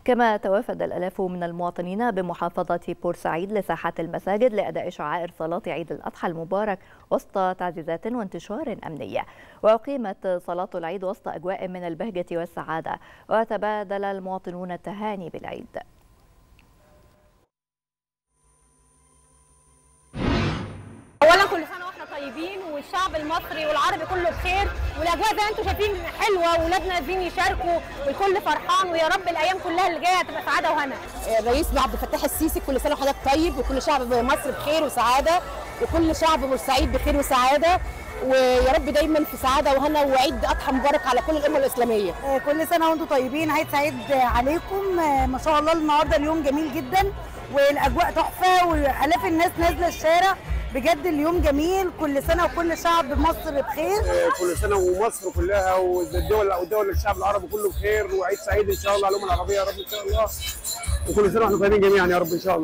كما توافد الألاف من المواطنين بمحافظة بورسعيد لساحات المساجد لأداء شعائر صلاة عيد الأضحى المبارك وسط تعزيزات وانتشار أمني وأقيمت صلاة العيد وسط أجواء من البهجة والسعادة وتبادل المواطنون التهاني بالعيد اولا كل سنه واحنا طيبين والشعب المصري والعربي كله بخير والاجواء زي ما انتم شايفين حلوه واولادنا عايزين يشاركوا والكل فرحان ويا رب الايام كلها اللي جايه تبقى سعاده وهنا الرئيس عبد الفتاح السيسي كل سنه وحضرتك طيب وكل شعب مصر بخير وسعاده وكل شعب بورسعيد بخير وسعاده ويا رب دايما في سعاده وهنا وعيد اضحى مبارك على كل الامه الاسلاميه كل سنه وانتم طيبين عيد سعيد عليكم ما شاء الله النهارده اليوم جميل جدا والاجواء تحفه والاف الناس نازله الشارع بجد اليوم جميل كل سنه وكل شعب مصر بخير كل سنه ومصر كلها والدول والدول الشعب العربي كله بخير وعيد سعيد ان شاء الله على الامه العربيه يا رب ان شاء الله وكل سنه واحنا طيبين جميعا يا رب ان شاء الله